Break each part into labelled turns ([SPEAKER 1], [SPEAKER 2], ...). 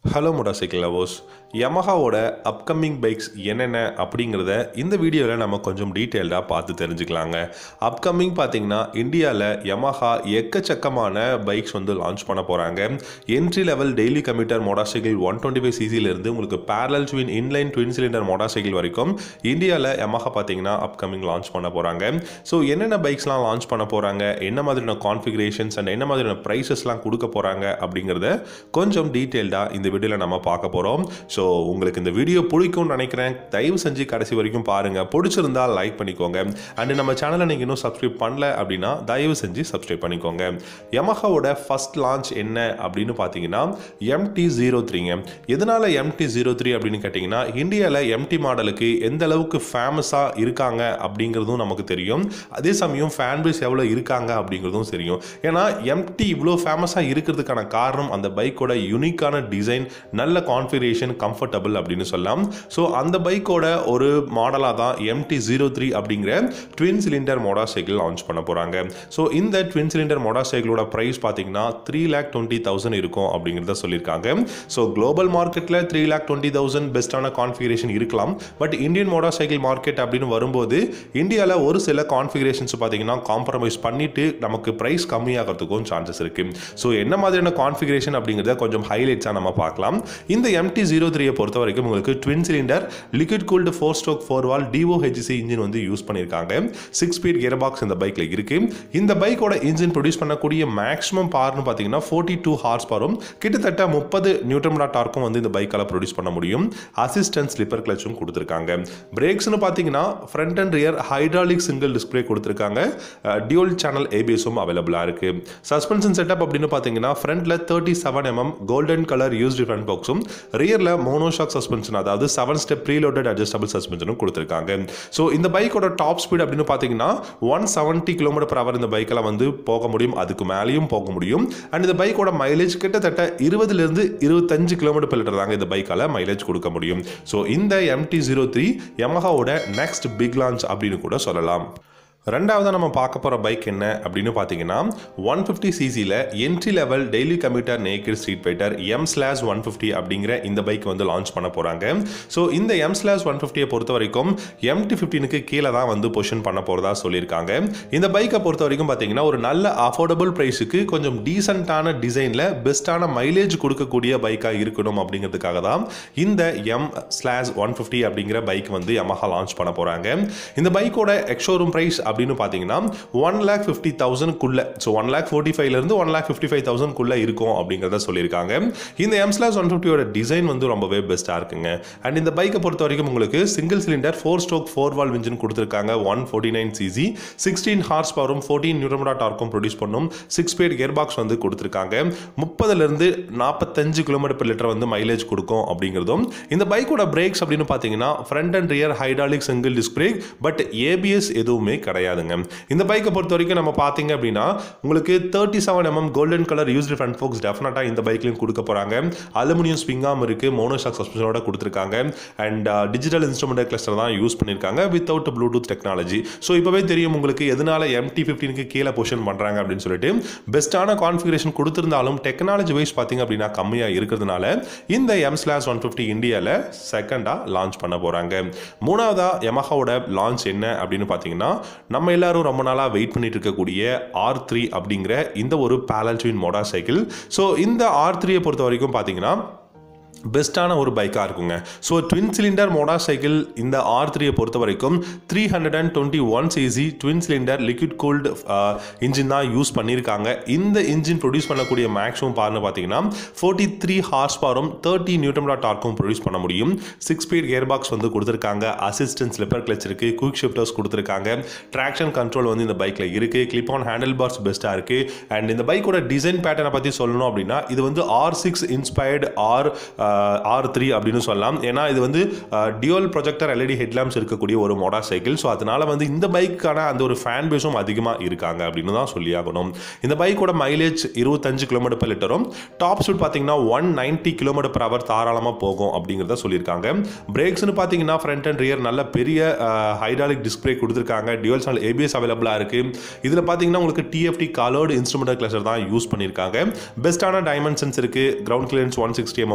[SPEAKER 1] hello motorcycle lovers யமஹாவோட upcoming bikes என்னென்ன அப்படிங்கிறத இந்த வீடியோவில் நம்ம கொஞ்சம் டீட்டெயில்டாக பார்த்து தெரிஞ்சுக்கலாங்க அப்கமிங் பார்த்தீங்கன்னா இந்தியாவில் யமஹா எக்கச்சக்கமான பைக்ஸ் வந்து லான்ச் பண்ண போகிறாங்க entry level daily commuter motorcycle one twenty five சிசிலேருந்து உங்களுக்கு parallel twin inline twin cylinder motorcycle வரைக்கும் இந்தியாவில் யமஹா பார்த்தீங்கன்னா அப்கமிங் லான்ச் பண்ண போகிறாங்க ஸோ என்னென்ன பைக்ஸ்லாம் லான்ச் பண்ண போகிறாங்க என்ன மாதிரியான கான்ஃபிகரேஷன்ஸ் அண்ட் என்ன மாதிரியான ப்ரைஸஸ்லாம் கொடுக்க போகிறாங்க அப்படிங்கிறத கொஞ்சம் டீட்டெயில்டாக இந்த வீடியோவில் நம்ம பார்க்க போகிறோம் ஸோ உங்களுக்கு இந்த வீடியோ பிடிக்கும்னு நினைக்கிறேன் தயவு செஞ்சு கடைசி வரைக்கும் பாருங்கள் பிடிச்சிருந்தா லைக் பண்ணிக்கோங்க அண்ட் நம்ம சேனலை நீங்கள் இன்னும் சப்ஸ்கிரைப் பண்ணல அப்படின்னா தயவு செஞ்சு சப்ஸ்கிரைப் பண்ணிக்கோங்க யமஹாவோட ஃபர்ஸ்ட் லான்ச் என்ன அப்படின்னு பார்த்தீங்கன்னா எம்டி ஜீரோ த்ரீங்க எதனால் எம்டி ஜீரோ த்ரீ அப்படின்னு கேட்டிங்கன்னா இந்தியாவில் எம்டி மாடலுக்கு எந்த அளவுக்கு ஃபேமஸாக இருக்காங்க அப்படிங்கிறதும் நமக்கு தெரியும் அதே சமயம் ஃபேன் பேஸ் எவ்வளோ இருக்காங்க அப்படிங்கிறதும் தெரியும் ஏன்னா எம்டி இவ்வளோ ஃபேமஸாக இருக்கிறதுக்கான காரணம் அந்த பைக்கோட யூனிக்கான டிசைன் நல்ல கான்ஃபிகரேஷன் கம்ஃபர்டபுள் அப்படின்னு சொல்லலாம் ஸோ அந்த பைக்கோட ஒரு மாடலாக தான் எம்டி ஜீரோ த்ரீ அப்படிங்கிற twin cylinder motorcycle launch பண்ண போகிறாங்க ஸோ இந்த ட்வின் சிலிண்டர் மோட்டார் சைக்கிளோட ப்ரைஸ் பார்த்தீங்கன்னா த்ரீ லேக் டுவெண்ட்டி தௌசண்ட் இருக்கும் அப்படிங்கிறத சொல்லியிருக்காங்க ஸோ குளோபல் மார்க்கெட்டில் த்ரீ லேக் டுவெண்ட்டி தௌசண்ட் பெஸ்ட்டான கான்ஃபிகரேஷன் இருக்கலாம் but Indian motorcycle market அப்படின்னு வரும்போது இந்தியாவில் ஒரு சில கான்ஃபிகரேஷன்ஸ் பார்த்தீங்கன்னா காம்ப்ரமைஸ் பண்ணிட்டு நமக்கு ப்ரைஸ் கம்மியாகிறதுக்கும் சான்சஸ் இருக்கு ஸோ என்ன மாதிரியான கான்ஃபிகரேஷன் அப்படிங்கிறத கொஞ்சம் ஹைலைட்ஸாக நம்ம பார்க்கலாம் இந்த எம்டி ஜீரோ த்ரீயை பொறுத்த வரைக்கும் உங்களுக்கு twin cylinder liquid cooled four stroke four valve DOHC engine வந்து யூஸ் பண்ணியிருக்காங்க சிக்ஸ் ஸ்பீட் கியர் பாக்ஸ் இந்த பைக்கில் இருக்கு இந்த பைக்கோட இன்ஜின் ப்ரொடியூஸ் பண்ணக்கூடிய மேக்ஸிமம் பார்னு பார்த்தீங்கன்னா ஃபோர்ட்டி டூ ஹார்ஸ் பவரும் கிட்டத்தட்ட முப்பது நியூட்ரன் டார்க்கும் வந்து இந்த பைக்கால் ப்ரொடியூஸ் பண்ண முடியும் அசிஸ்டன்ட் ஸ்லிப்பர் கிளச்சும் கொடுத்துருக்காங்க பிரேக்ஸ்னு பார்த்தீங்கன்னா front and rear hydraulic single display கொடுத்துருக்காங்க டியூல் சேனல் ஏபிஎஸும் அவைலபிளாக இருக்கு சஸ்பென்ஷன் செட்டப் அப்படின்னு பார்த்தீங்கன்னா ஃப்ரண்ட்ல thirty seven MM golden colour used front பாக்ஸும் ரியரில் மோனோஷாக் சஸ்பென்ஷன் அதாவது செவன் ஸ்டெப் ப்ரீலோடட் அட்ஜஸ்டபிள் சஸ்பென்ஷனும் கொடுத்துருக்காங்க ஸோ இந்த பைக்கோட டாப் ஸ்பீட் அப்படின்னு பார்த்தீங்கன்னா one seventy kilometre per hour இந்த பைக்கில் வந்து போக முடியும் அதுக்கு மேலேயும் போக முடியும் அண்ட் இந்த பைக்கோட மைலேஜ் கிட்டத்தட்ட இருபதுலேருந்து இருபத்தஞ்சு கிலோமீட்டர் per லிட்டர் தாங்க இந்த பைக்கால் மைலேஜ் கொடுக்க முடியும் ஸோ இந்த எம்டி ஜீரோ த்ரீ யமஹாவோட நெக்ஸ்ட் பிக் லான்ச் அப்படின்னு கூட சொல்லலாம் ரெண்டாவதாக நம்ம பார்க்க போகிற பைக் என்ன அப்படின்னு பார்த்தீங்கன்னா ஒன் ஃபிஃப்டி சிசியில் entry level daily commuter naked street fighter M slaz one fifty அப்படிங்கிற இந்த பைக் வந்து லான்ச் பண்ண போகிறாங்க ஸோ இந்த எம் ஸ்லாஸ் ஒன் ஃபிஃப்டியை பொறுத்த வரைக்கும் எம்டி ஃபிஃப்டீனுக்கு கீழே தான் வந்து பொசிஷன் பண்ண போகிறதா சொல்லியிருக்காங்க இந்த பைக்கை பொறுத்த வரைக்கும் பார்த்தீங்கன்னா ஒரு நல்ல அஃபோர்டபுள் ப்ரைஸுக்கு கொஞ்சம் டீசெண்டான டிசைனில் பெஸ்ட்டான மைலேஜ் கொடுக்கக்கூடிய பைக்காக இருக்கணும் அப்படிங்கிறதுக்காக தான் இந்த எம் ஸ்லாஸ் ஒன் ஃபிஃப்டி அப்படிங்கிற பைக் வந்து Yamaha லான்ச் பண்ண போகிறாங்க இந்த பைக்கோட எக்ஷோரூம் ப்ரைஸ் அப்படின்னு பார்த்தீங்கன்னா ஒன் லேக் ஃபிஃப்டி தௌசண்ட்குள்ள ஸோ ஒன் லேக் ஃபோர்ட்டி ஃபைவ்லேருந்து ஒன் லேக் ஃபிஃப்டி ஃபைவ் தௌசண்ட்குள்ளே இருக்கும் அப்படிங்கிறத சொல்லியிருக்காங்க இந்த எம்ஸ்லாஸ் ஒன் ஃபிஃப்டியோட டிசைன் வந்து ரொம்பவே பெஸ்ட்டாக இருக்குங்க அண்ட் இந்த பைக்கை பொறுத்த வரைக்கும் உங்களுக்கு single cylinder four stroke four valve engine கொடுத்துருக்காங்க one forty nine CC sixteen horse பவரும் ஃபோர்டீன் நியூட்ரமடா டார்க்கும் ப்ரொடியூஸ் பண்ணும் சிக்ஸ் ஸ்பீட் கியர் பாக்ஸ் வந்து கொடுத்துருக்காங்க முப்பதுலேருந்து நாற்பத்தஞ்சு கிலோமீட்டர் per லிட்டர் வந்து மைலேஜ் கொடுக்கும் அப்படிங்கிறதும் இந்த பைக்கோட பிரேக்ஸ் அப்படின்னு பார்த்தீங்கன்னா front and rear hydraulic single disc brake but ABS எதுவுமே கிடையாதுங்க இந்த பைக்கை பொறுத்த வரைக்கும் நம்ம பார்த்தீங்க அப்படின்னா உங்களுக்கு thirty seven MM golden colour used front forks டெஃபினட்டாக இந்த பைக்லையும் கொடுக்க போகிறாங்க அலுமினியம் ஸ்விங்காம் இருக்குது மோனோஷாக் சஸ்பென்ஷனோட கொடுத்துருக்காங்க அண்ட் டிஜிட்டல் இன்ஸ்ட்ருமெண்ட் கிளஸ்டர் தான் யூஸ் பண்ணியிருக்காங்க வித்தவுட் ப்ளூடூத் டெக்னாலஜி ஸோ இப்போவே தெரியும் உங்களுக்கு எதனால எம்டி ஃபிஃப்டீனுக்கு கீழே பொசிஷன் பண்ணுறாங்க அப்படின்னு சொல்லிட்டு பெஸ்ட்டான கான்ஃபிகரேஷன் கொடுத்துருந்தாலும் டெக்னாலஜி வைஸ் பார்த்தீங்க அப்படின்னா கம்மியாக இருக்கிறதுனால இந்த எம் ஸ்லாஸ் ஒன் ஃபிஃப்டி இந்தியாவில் செகண்டாக லான்ச் பண்ண போகிறாங்க மூணாவதாக யமஹாவோட லான்ச் என்ன அப்படின்னு பார்த்தீங்கன்னா நம்ம எல்லாரும் ரொம்ப நாளாக வெயிட் பண்ணிட்டு இருக்கக்கூடிய ஆர் த்ரீ அப்படிங்கிற இந்த ஒரு parallel twin motorcycle so இந்த ஆர் த்ரீயை பொறுத்த வரைக்கும் பார்த்தீங்கன்னா பெஸ்ட்டான ஒரு பைக்காக இருக்குங்க so twin cylinder motorcycle இந்த ஆர் த்ரீயை பொறுத்த வரைக்கும் three hundred and twenty one CC twin cylinder liquid cooled engine தான் யூஸ் பண்ணியிருக்காங்க இந்த இன்ஜின் ப்ரொடியூஸ் பண்ணக்கூடிய மேக்ஸிமம் பார்னு பார்த்தீங்கன்னா ஃபோர்ட்டி த்ரீ ஹார்ஸ் பவரும் தேர்ட்டி நியூட்டம்ரா டார்க்கும் ப்ரொடியூஸ் பண்ண முடியும் சிக்ஸ் ஸ்பீட் கியர் பாக்ஸ் வந்து கொடுத்துருக்காங்க அசிஸ்டன்ட் ஸ்லிப்பர் கிளச் இருக்குது குயிக் ஷிஃப்டர்ஸ் கொடுத்துருக்காங்க ட்ராக்ஷன் கண்ட்ரோல் வந்து இந்த பைக்கில் இருக்குது கிளிப் ஆன் ஹேண்டில் பார்ஸ் பெஸ்ட்டாக இருக்குது அண்ட் இந்த பைக்கோட டிசைன் பேட்டர்னை பற்றி சொல்லணும் அப்படின்னா இது வந்து R six inspired R R three அப்படின்னு சொல்லலாம் ஏன்னா இது வந்து டியூவல் ப்ரொஜெக்டர் எல்இடி ஹெட்லாம்ப்ஸ் இருக்கக்கூடிய ஒரு மோட்டார் சைக்கிள் ஸோ அதனால வந்து இந்த பைக்கான அந்த ஒரு ஃபேன் பேஸும் அதிகமாக இருக்காங்க அப்படின்னு தான் சொல்லி ஆகணும் இந்த பைக்கோட மைலேஜ் இருபத்தஞ்சு கிலோமீட்டர் per லிட்டரும் டாப் ஸ்பீட் பார்த்தீங்கன்னா one ninety kilometre per hour தாராளமாக போகும் அப்படிங்கிறத சொல்லியிருக்காங்க பிரேக்ஸ்னு பார்த்தீங்கன்னா ஃப்ரண்ட் அண்ட் ரியர் நல்ல பெரிய ஹைட்ராலிக் டிஸ்பிளே கொடுத்துருக்காங்க டியூவல் சேனல் ஏபிஎஸ் அவைலபிளாக இருக்குது இதில் பார்த்தீங்கன்னா உங்களுக்கு டிஎஃப்டி கலர்டு இன்ஸ்ட்ருமெண்டல் கிளஸ்டர் தான் யூஸ் பண்ணியிருக்காங்க பெஸ்ட்டான டைமென்ஷன்ஸ் இருக்குது கிரவுண்ட் கிளியரன்ஸ் ஒன் சிக்ஸ்டி எம்எம்மும்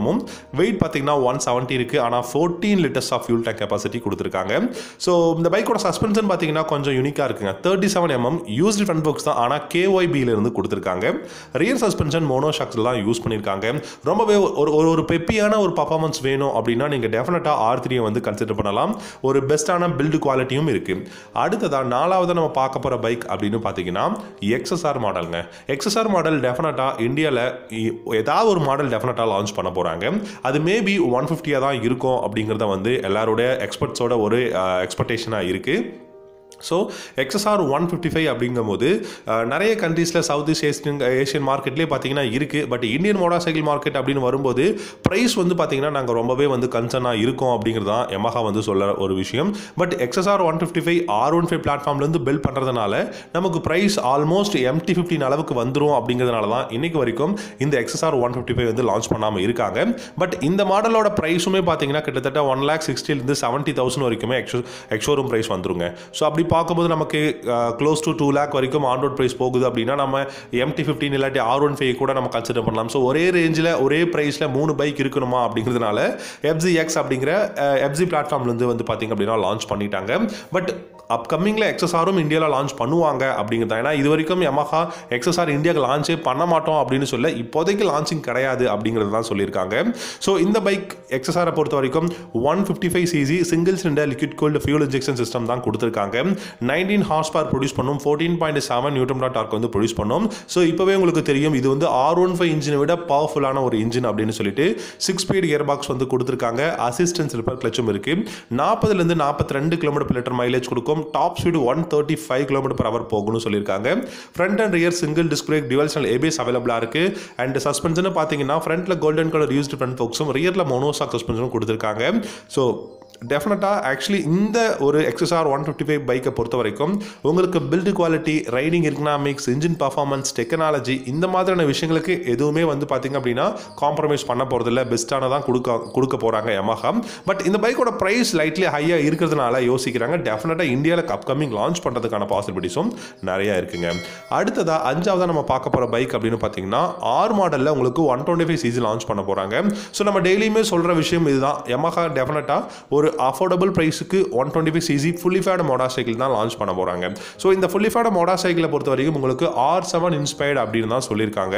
[SPEAKER 1] வெயிட் பார்த்தீங்கன்னா ஒன் செவன்ட்டி இருக்குது ஆனால் fourteen litres of fuel tank capacity கொடுத்துருக்காங்க ஸோ இந்த பைக்கோட சஸ்பென்ஷன் பார்த்தீங்கன்னா கொஞ்சம் யூனிக்காக இருக்குங்க thirty seven MM used front forks தான் ஆனால் கேஒய்பியில் இருந்து கொடுத்துருக்காங்க ரியர் சஸ்பென்ஷன் மோனோ ஷாக்ஸ் தான் யூஸ் பண்ணியிருக்காங்க ரொம்பவே ஒரு ஒரு ஒரு பெப்பியான ஒரு பர்ஃபார்மன்ஸ் வேணும் அப்படின்னா நீங்கள் டெஃபினட்டாக ஆர் த்ரீயை வந்து கன்சிடர் பண்ணலாம் ஒரு பெஸ்ட்டான பில்டு குவாலிட்டியும் இருக்குது அடுத்ததாக நாலாவது நம்ம பார்க்க போகிற பைக் அப்படின்னு பார்த்தீங்கன்னா எக்ஸ்எஸ்ஆர் மாடலுங்க எக்ஸ்எஸ்ஆர் மாடல் டெஃபினட்டாக இந்தியாவில் ஏதாவது ஒரு மாடல் டெஃபினட்டாக லான்ச் பண்ண போகிறாங்க அது மேபி ஒன் ஃபிஃப்டியாக தான் இருக்கும் அப்படிங்கிறத வந்து எல்லாருடைய எக்ஸ்பர்ட்ஸோட ஒரு எக்ஸ்பெக்டேஷனாக இருக்குது so XSR one fifty five அப்படிங்கும்போது அஹ், நிறைய கண்ட்ரீஸில் சவுத் ஈஸ்ட் ஏஷியன் ஏஷியன் மார்க்கெட்லேயே பார்த்தீங்கன்னா இருக்குது but Indian motorcycle market அப்படின்னு வரும்போது ப்ரைஸ் வந்து பார்த்தீங்கன்னா நாங்கள் ரொம்பவே வந்து கன்சர்னாக இருக்கோம் அப்படிங்கிறது தான் எமஹா வந்து சொல்ல ஒரு விஷயம் but XSR one fifty five R one five பிளாட்ஃபார்ம்லேருந்து பில்ட் பண்ணுறதுனால நமக்கு ப்ரைஸ் ஆல்மோஸ்ட் எம்டி ஃபிஃப்டின் அளவுக்கு வந்துடும் அப்படிங்கிறதுனால தான் இன்னைக்கு வரைக்கும் இந்த எக்ஸ்எஸ்ஆர் ஒன் ஃபிஃப்டி ஃபைவ் வந்து லான்ச் பண்ணாமல் இருக்காங்க பட் இந்த மாடலோட ப்ரைஸுமே பார்த்தீங்கன்னா கிட்டத்தட்ட ஒன் லேக் சிக்ஸ்டிலேருந்து செவன்ட்டி தௌசண்ட் வரைக்குமே எக்ஷோ எக்ஷோரூம் ப்ரைஸ் வந்துருங்க ஸோ அப்படி பார்க்கும்போது நமக்கு க்ளோஸ் டு டூ லேக் வரைக்கும் ஆன் ரோட் ப்ரைஸ் போகுது அப்படின்னா நம்ம எம்டி ஃபிஃப்டின் இல்லாட்டி ஆர் ஒன் ஃபைவ் கூட நம்ம கன்சிடர் பண்ணலாம் ஸோ ஒரே ரேஞ்சில் ஒரே ப்ரைஸில் மூணு பைக் இருக்கணுமா அப்படிங்கிறதுனால எஃப்ஜி எக்ஸ் அப்படிங்கிற எஃப்ஜி பிளாட்ஃபார்ம்லேருந்து வந்து பார்த்திங்க அப்படின்னா லான்ச் பண்ணிட்டாங்க பட் அப்கமிங்கில் எக்ஸ்எஸ்ஆரும் இந்தியாவில் லான்ச் பண்ணுவாங்க அப்படிங்கிறது ஏன்னா இது வரைக்கும் Yamaha எக்ஸ்எஸ்ஆர் இந்தியாவுக்கு லான்ச்சே பண்ண மாட்டோம் அப்படின்னு சொல்ல இப்போதைக்கு லான்ச்சிங் கிடையாது அப்படிங்கிறது தான் சொல்லியிருக்காங்க ஸோ இந்த பைக் எக்ஸ்எஸ்ஆரை பொறுத்த வரைக்கும் one fifty five CC single cylinder liquid cooled fuel injection system தான் கொடுத்துருக்காங்க நைன்டீன் ஹார்ஸ் பவர் ப்ரொடியூஸ் பண்ணும் ஃபோர்டீன் பாயிண்ட் செவன் நியூட்ரம் டாட் டார்க் வந்து ப்ரொடியூஸ் பண்ணும் ஸோ இப்போவே உங்களுக்கு தெரியும் இது வந்து ஆர் ஒன் ஃபைவ் இன்ஜினை விட பவர்ஃபுல்லான ஒரு இன்ஜின் அப்படின்னு சொல்லிட்டு சிக்ஸ் ஸ்பீட் கியர் பாக்ஸ் வந்து கொடுத்துருக்காங்க அசிஸ்டன்ஸ் ரிப்பர் கிளச்சும் இருக்கு நாற்பதுலேருந்து நாற்பத்தி ரெண்டு கிலோமீட்டர் per லிட்டர் மைலேஜ் கொடுக்கும் top speed one thirty five kilometre per hour போகும்னு சொல்லியிருக்காங்க front and rear single disc brake dual channel ABS அவைலபிளாக இருக்கு அண்ட் சஸ்பென்ஷன் பார்த்தீங்கன்னா ஃப்ரண்ட்ல கோல்டன் கலர் யூஸ்டு ஃப்ரண்ட் ஃபோக்ஸும் ரியரில் மோனோசாக் சஸ்பென்ஷனும் கொடுத்துருக்காங்க ஸோ டெஃபினட்டாக ஆக்சுவலி இந்த ஒரு எக்ஸ்எஸ்ஆர் ஒன் ஃபிஃப்டி ஃபைவ் பைக்கை பொறுத்த வரைக்கும் உங்களுக்கு build quality riding economics engine performance technology இந்த மாதிரியான விஷயங்களுக்கு எதுவுமே வந்து பார்த்திங்க அப்படின்னா காம்ப்ரமைஸ் பண்ண போகிறதில்ல பெஸ்ட்டான தான் கொடுக்க கொடுக்க போகிறாங்க Yamaha பட் இந்த பைக்கோட ப்ரைஸ் லைட்லி ஹையாக இருக்கிறதுனால யோசிக்கிறாங்க டெஃபினட்டாக இந்தியாவில் அப்கமிங் லான்ச் பண்ணுறதுக்கான பாசிபிலிட்டிஸும் நிறையா இருக்குங்க அடுத்ததாக அஞ்சாவதாக நம்ம பார்க்க போகிற பைக் அப்படின்னு பார்த்தீங்கன்னா ஆர் மாடலில் உங்களுக்கு one twenty five CC launch பண்ண போகிறாங்க ஸோ நம்ம டெய்லியுமே சொல்கிற விஷயம் இதுதான் Yamaha டெஃபினட்டாக ஒரு அஃபோர்டபுள் ப்ரைஸுக்கு one twenty five CC fully faired motorcycle தான் லான்ச் பண்ண போகிறாங்க ஸோ இந்த ஃபுல்லிஃபைடு மோட்டார் சைக்கிளை பொறுத்த வரைக்கும் உங்களுக்கு ஆர் செவன் இன்ஸ்பயர்டு அப்படின்னு தான் சொல்லியிருக்காங்க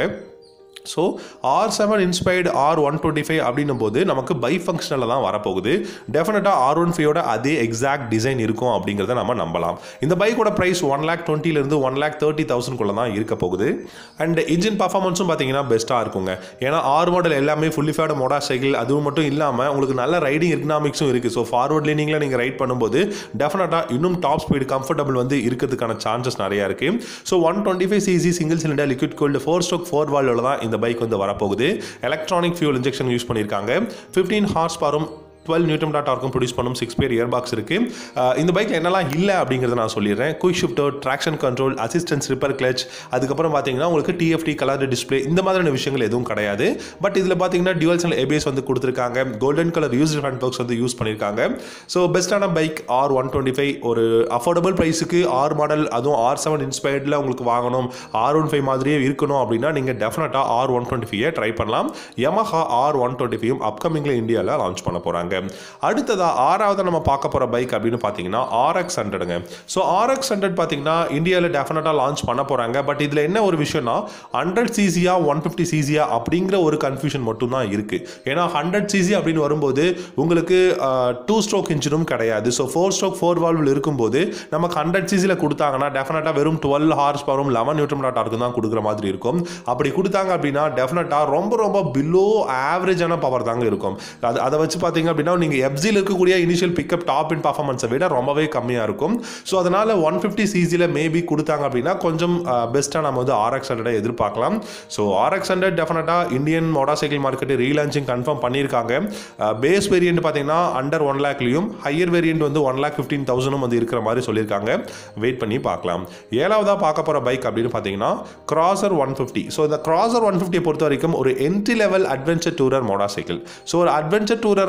[SPEAKER 1] so R seven inspired R one twenty five அப்படின்னும் போது நமக்கு பை ஃபங்க்ஷனில் தான் வரப்போகுது டெஃபினட்டாக ஆர் ஒன் ஃபைவோட அதே எக்ஸாக்ட் டிசைன் இருக்கும் அப்படிங்கிறத நம்ம நம்பலாம் இந்த பைக்கோட ப்ரைஸ் ஒன் லேக் டுவெண்ட்டிலேருந்து ஒன் லேக் தேர்ட்டி தௌசண்ட்குள்ளே தான் இருக்க போகுது அண்ட் இன்ஜின் பர்ஃபார்மன்ஸும் பார்த்தீங்கன்னா பெஸ்ட்டாக இருக்குங்க ஏன்னா ஆர் மாடல் எல்லாமே ஃபுல்லிஃபைடு மோட்டார் சைக்கிள் அதுவும் மட்டும் இல்லாமல் உங்களுக்கு நல்ல ரைடிங் எக்கனாமிக்ஸும் இருக்குது ஸோ ஃபார்வர்ட் லேனிங்கில் நீங்கள் ரைட் பண்ணும்போது டெஃபினட்டாக இன்னும் டாப் ஸ்பீடு கம்ஃபர்டபுள் வந்து இருக்கிறதுக்கான சான்சஸ் நிறையா இருக்குது so one twenty five CC single cylinder liquid cooled four stroke four வால்வில் தான் இந்த பைக் வந்து வரப்போகுது எலக்ட்ரானிக் ஃபியூல் இன்ஜெக்ஷன் யூஸ் பண்ணியிருக்காங்க ஃபிஃப்டீன் ஹார்ஸ் பவரும் டுவெல் நியூட்டம் டாட் ஆர்க்கும் ப்ரொடியூஸ் பண்ணும் சிக்ஸ் பேர் இயர் பாக்ஸ் இருக்கு அஹ் இந்த பைக்கில் என்னெல்லாம் இல்லை அப்படிங்கிறத நான் சொல்லிடுறேன் quick shifter traction control assistance slipper clutch அதுக்கப்புறம் பார்த்தீங்கன்னா உங்களுக்கு டிஎஃப்டி கலர் டிஸ்ப்ளே இந்த மாதிரியான விஷயங்கள் எதுவும் கிடையாது பட் இதில் பார்த்தீங்கன்னா டியூவல் சேனல் ஏபிஎஸ் வந்து கொடுத்துருக்காங்க golden colour use front forks வந்து யூஸ் பண்ணியிருக்காங்க ஸோ பெஸ்ட்டான bike R one twenty five ஒரு அஃபோர்டபுள் ப்ரைஸுக்கு ஆர் மாடல் அதுவும் ஆர் செவன் இன்ஸ்பயர்டில் உங்களுக்கு வாங்கணும் ஆர் ஒன் ஃபைவ் மாதிரியே இருக்கணும் அப்படின்னா நீங்கள் டெஃபினட்டாக R one twenty five try பண்ணலாம் Yamaha R one twenty five அப்கமிங்கில் இந்தியாவில் லான்ச் பண்ண போகிறாங்க அடுத்ததாக ஆறாவது நம்ம பார்க்க போகிற பைக் அப்படின்னு பார்த்தீங்கன்னா ஆர்எக்ஸ் ஹண்ட்ரடுங்க ஸோ ஆர்எக்ஸ் ஹண்ட்ரட் பார்த்தீங்கன்னா இந்தியாவில் டெஃபினட்டாக லான்ச் பண்ண போகிறாங்க பட் இதில் என்ன ஒரு விஷயம்னா ஹண்ட்ரட் சிசியா ஒன் ஃபிஃப்டி சிசியா அப்படிங்கிற ஒரு கன்ஃபியூஷன் மட்டும் தான் இருக்குது ஏன்னா ஹண்ட்ரட் சிசி அப்படின்னு வரும்போது உங்களுக்கு டூ ஸ்ட்ரோக் இன்ஜினும் கிடையாது ஸோ ஃபோர் ஸ்ட்ரோக் ஃபோர் வால்வில் இருக்கும்போது நமக்கு ஹண்ட்ரட் சிசியில் கொடுத்தாங்கன்னா டெஃபினட்டாக வெறும் டுவெல் ஹார்ஸ் பவரும் லெவன் நியூட்ரம் டாட் ஆர்க்கு தான் கொடுக்குற மாதிரி இருக்கும் அப்படி கொடுத்தாங்க அப்படின்னா டெஃபினட்டாக ரொம்ப ரொம்ப பிலோ ஆவரேஜான பவர் தாங்க இருக்கும் அது அதை வச்சு பார்த்தீங்க அப்படின்னா நீங்கள் எஃப்ஜியில் இருக்கக்கூடிய இனிஷியல் பிக்கப் டாப் இன் பர்ஃபார்மன்ஸை விட ரொம்பவே கம்மியாக இருக்கும் ஸோ அதனால் ஒன் ஃபிஃப்டி சிசியில் மேபி கொடுத்தாங்க அப்படின்னா கொஞ்சம் பெஸ்ட்டாக நம்ம வந்து ஆர்எக்ஸ் ஹண்ட்ரடை எதிர்பார்க்கலாம் ஸோ ஆர்எக்ஸ் ஹண்ட்ரட் டெஃபினட்டாக Indian motorcycle market relaunching confirm பண்ணியிருக்காங்க பேஸ் வேரியன்ட் பார்த்தீங்கன்னா அண்டர் ஒன் லேக்லையும் ஹையர் வேரியன்ட் வந்து ஒன் லேக் ஃபிஃப்டீன் தௌசண்டும் வந்து இருக்கிற மாதிரி சொல்லியிருக்காங்க வெயிட் பண்ணி பார்க்கலாம் ஏழாவதாக பார்க்க போகிற பைக் அப்படின்னு பார்த்தீங்கன்னா கிராசர் ஒன் ஃபிஃப்டி ஸோ இந்த கிராசர் ஒன் ஃபிஃப்டியை பொறுத்த வரைக்கும் ஒரு entry level adventure tourer motorcycle so ஒரு அட்வென்ச்சர் டூரராக இருக்கணும்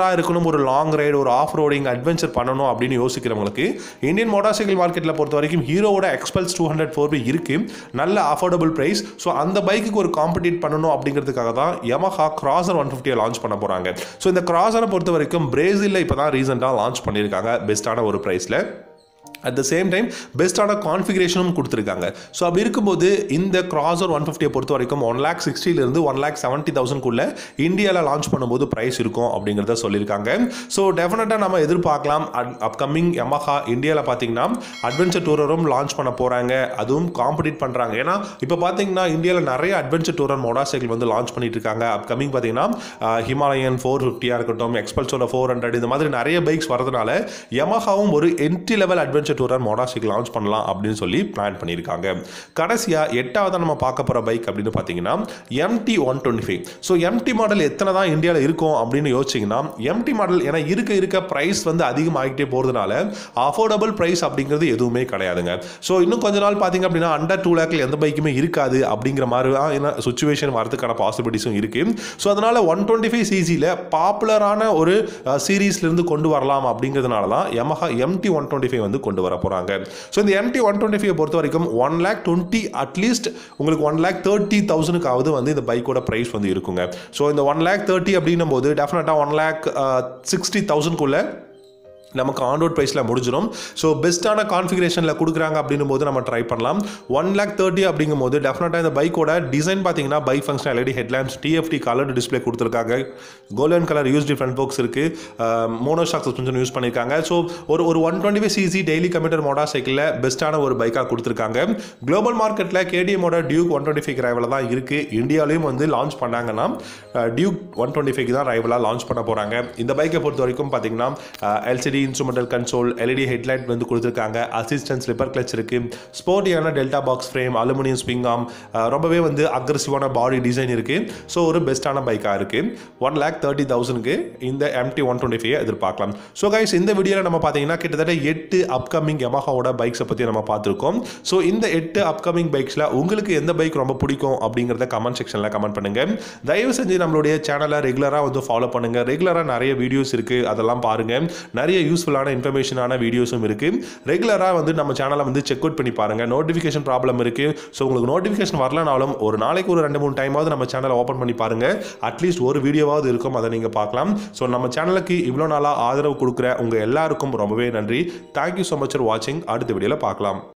[SPEAKER 1] கொஞ்சம் ஒரு லாங் ரைடு ஒரு ஆஃப் ரோடிங் அட்வென்ச்சர் பண்ணணும் அப்படின்னு யோசிக்கிறவங்களுக்கு இந்தியன் மோட்டார் சைக்கிள் மார்க்கெட்டில் பொறுத்த வரைக்கும் ஹீரோவோட Xpulse two hundred four V இருக்கு நல்ல அஃபோர்டபுள் ப்ரைஸ் ஸோ அந்த பைக்குக்கு ஒரு காம்படிட் பண்ணணும் அப்படிங்கிறதுக்காக தான் Yamaha கிராசர் ஒன் ஃபிஃப்டியை லான்ச் பண்ண போகிறாங்க ஸோ இந்த கிராசரை பொறுத்த வரைக்கும் பிரேசிலில் இப்போ தான் ரீசெண்டாக லான்ச் பண்ணியிருக்காங்க பெஸ்ட்டான ஒரு ப்ரைஸில் அட் த சேம் டைம் பெஸ்ட்டான கான்ஃபிகரேஷனும் கொடுத்துருக்காங்க ஸோ அப்படி இருக்கும்போது இந்த கிராசர் ஒன் ஃபிஃப்டியை பொறுத்த வரைக்கும் ஒன் லேக் சிக்ஸ்டிலேருந்து ஒன் லேக் செவன்ட்டி தௌசண்ட்குள்ள இந்தியாவில் லான்ச் பண்ணும்போது ப்ரைஸ் இருக்கும் அப்படிங்கிறத சொல்லியிருக்காங்க ஸோ டெஃபினட்டாக நம்ம எதிர்பார்க்கலாம் அப்கமிங் Yamaha இந்தியாவில் பார்த்தீங்கன்னா அட்வென்ச்சர் டூரரும் லான்ச் பண்ண போகிறாங்க அதுவும் காம்படிட் பண்ணுறாங்க ஏன்னா இப்போ பார்த்தீங்கன்னா இந்தியாவில் நிறைய அட்வென்ச்சர் டூரர் மோட்டார் சைக்கிள் வந்து லான்ச் பண்ணிட்டு இருக்காங்க அப்கமிங் பார்த்தீங்கன்னா ஹிமாலயன் ஃபோர் ஃபிஃப்டியாக இருக்கட்டும் எக்ஸ்பல்ஸோட ஃபோர் ஹண்ட்ரட் இந்த மாதிரி நிறைய பைக்ஸ் வரதுனால Yamahaவும் ஒரு entry level adventure tourer motorcycle launch பண்ணலாம் அப்படின்னு சொல்லி பிளான் பண்ணியிருக்காங்க கடைசியாக எட்டாவது நம்ம பார்க்க போகிற பைக் அப்படின்னு பார்த்தீங்கன்னா MT one twenty five so MT model எத்தனை தான் இந்தியாவில் இருக்கும் அப்படின்னு யோசிச்சிங்கன்னா எம்டி மாடல் ஏன்னா இருக்க இருக்க ப்ரைஸ் வந்து அதிகமாகிட்டே போகிறதுனால அஃபோர்டபுள் ப்ரைஸ் அப்படிங்கிறது எதுவுமே கிடையாதுங்க ஸோ இன்னும் கொஞ்ச நாள் பார்த்தீங்க அப்படின்னா அண்டர் டூ லேக்கில் எந்த பைக்குமே இருக்காது அப்படிங்கிற மாதிரி தான் என்ன சுச்சுவேஷன் வரதுக்கான பாசிபிலிட்டிஸும் இருக்குது ஸோ அதனால் ஒன் டுவெண்ட்டி ஃபைவ் சிசியில் பாப்புலரான ஒரு சீரீஸ்லேருந்து கொண்டு வரலாம் அப்படிங்கிறதுனால தான் Yamaha MT one twenty five வந்து கொண்டு வர போகிறாங்க ஸோ இந்த எம்டி ஒன் டுவெண்ட்டி ஃபைவ் பொறுத்த வரைக்கும் ஒன் லேக் டுவெண்ட்டி அட்லீஸ்ட் உங்களுக்கு ஒன் லேக் தேர்ட்டி தௌசண்ட்க்காவது வந்து இந்த பைக்கோட ப்ரைஸ் வந்து இருக்குங்க ஸோ இந்த ஒன் லேக் தேர்ட்டி அப்படின்னும் போது டெஃபினட்டாக ஒன் லேக் சிக்ஸ்டி தௌசண்ட்குள்ளே நமக்கு ஆன் ரோட் ப்ரைஸில் முடிஞ்சிடும் ஸோ பெஸ்ட்டான கான்ஃபிகரேஷனில் கொடுக்குறாங்க அப்படின்னும் போது நம்ம ட்ரை பண்ணலாம் ஒன் லேக் தேர்ட்டி அப்படிங்கும் போது டெஃபினட்டாக இந்த பைக்கோட டிசைன் பார்த்தீங்கன்னா bike function LED headlamps TFT coloured display கொடுத்துருக்காங்க golden colour used front forks இருக்குது மோனோ ஷாக் சஸ்பென்ஷன் யூஸ் பண்ணியிருக்காங்க ஸோ ஒரு ஒரு one twenty five CC daily commuter மோட்டார் சைக்கிளில் பெஸ்ட்டான ஒரு பைக்காக கொடுத்துருக்காங்க குளோபல் மார்க்கெட்டில் கேடிஎம்மோட டியூக் ஒன் டுவெண்ட்டி ஃபைவ் ரைவலில் தான் இருக்குது இந்தியாலையும் வந்து லான்ச் பண்ணாங்கன்னா டியூக் ஒன் டுவெண்ட்டி ஃபைவ் தான் ரைவலாக லான்ச் பண்ண போகிறாங்க இந்த பைக்கை பொறுத்த வரைக்கும் பார்த்தீங்கன்னா LCD instrumental console LED headlight வந்து கொடுத்துருக்காங்க அசிஸ்டன்ட் ஸ்லிப்பர் கிளச் இருக்கு ஸ்போர்ட்டியான டெல்டா பாக்ஸ் ஃப்ரேம் அலுமினியம் ஸ்பிங் ஆம் ரொம்பவே வந்து அக்ரஸிவான பாடி டிசைன் இருக்கு ஸோ ஒரு பெஸ்ட்டான பைக்காக இருக்கு ஒன் லேக் தேர்ட்டி தௌசண்ட்க்கு இந்த எம்டி ஒன் டுவெண்ட்டி ஃபைவ் எதிர்பார்க்கலாம் ஸோ கைஸ் இந்த வீடியோவில் நம்ம பார்த்தீங்கன்னா கிட்டத்தட்ட எட்டு அப்கமிங் Yamahaவோட பைக்ஸை பற்றி நம்ம பார்த்துருக்கோம் ஸோ இந்த எட்டு அப்கமிங் பைக்ஸில் உங்களுக்கு எந்த பைக் ரொம்ப பிடிக்கும் அப்படிங்கிறத கமெண்ட் செக்ஷனில் கமெண்ட் பண்ணுங்க தயவு செஞ்சு நம்மளுடைய சேனலை ரெகுலராக வந்து ஃபாலோ பண்ணுங்க ரெகுலராக நிறைய வீடியோஸ் இருக்கு அதெல்லாம் பாருங்க நிறைய யூஸ்ஃபுல்லான இன்ஃபர்மேஷனான வீடியோஸும் இருக்கு ரெகுலராக வந்து நம்ம சேனலை வந்து செக் அவுட் பண்ணி பாருங்க நோட்டிஃபிகேஷன் ப்ராப்ளம் இருக்கு ஸோ உங்களுக்கு நோட்டிஃபிகேஷன் வரலனாலும் ஒரு நாளைக்கு ஒரு ரெண்டு மூணு டைமாவது நம்ம சேனலை ஓப்பன் பண்ணி பாருங்க அட்லீஸ்ட் ஒரு வீடியோவாவது இருக்கும் அதை நீங்கள் பார்க்கலாம் ஸோ நம்ம சேனலுக்கு இவ்வளோ நாளாக ஆதரவு கொடுக்குற உங்கள் எல்லாருக்கும் ரொம்பவே நன்றி தேங்க்யூ ஸோ மச் ஃபார் வாட்சிங் அடுத்த வீடியோவில் பார்க்கலாம்